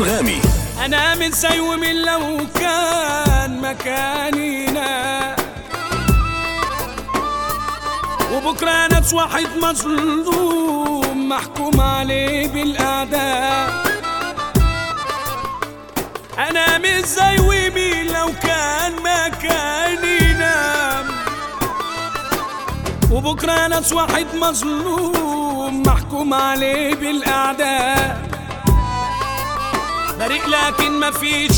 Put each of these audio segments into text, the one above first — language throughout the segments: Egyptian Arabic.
أنغامي انا من زي ومن لو كان مكاننا وبكره ناس واحد مظلوم محكوم عليه بالاعداء انا مش زي ومين لو كان مكاننا وبكره ناس واحد مظلوم محكوم عليه بالاعداء بريء لكن مفيش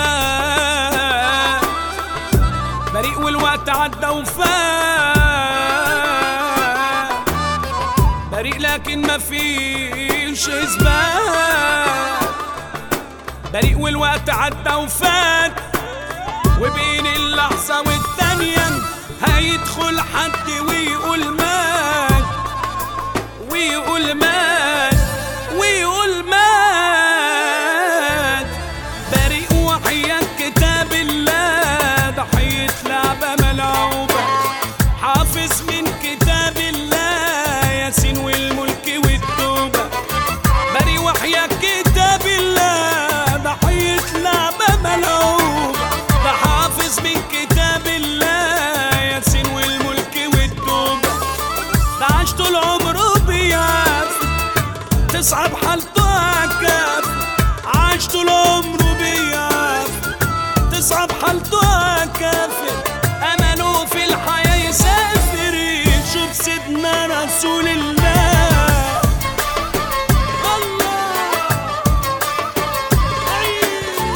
اثبات بريء والوقت عدى وفات بريء لكن مفيش اثبات بريء والوقت عدى وفات وبين اللحظة والتانية هيدخل حد ويقول مات ويقول مات ويقول مات بريء وحياة كتاب الله ضحية لعبة ملعوبة حافظ من كتاب الله ياسين والملك والتوبة بريء وحياة كتاب الله ضحية لعبة ملعوبة ده حافظ من كتاب الله ياسين والملك والتوبة ده عاش طول عمره بيعافي تصعب حالته عكاف عاش طول عمره بيعافي تصعب حالته عكافر أمله في الحياة يسافر يشوف سيدنا رسول الله الله أيوه.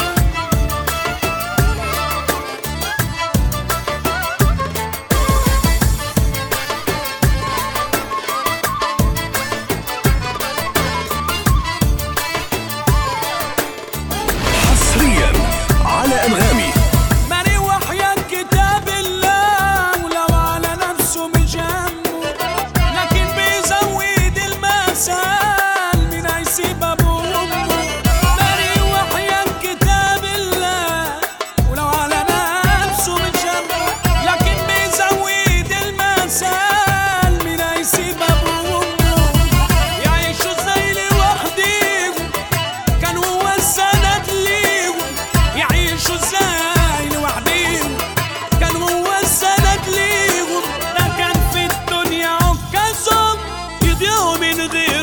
حصريا على أنغامي مري وحياة كتاب الله ولو على نفسه مش همه لكن بيزود المثل من هيسيب ابوه وامه مري وحياة كتاب الله ولو على نفسه مش همه لكن بيزود المثل من هيسيب ابوه وامه يعيشوا زي لوحديهم كان هو السند ليهم يعيشوا ازاي لوحديهم كان هو السند ليهم ده كان في الدنيا عكازهم يضيعوا من غير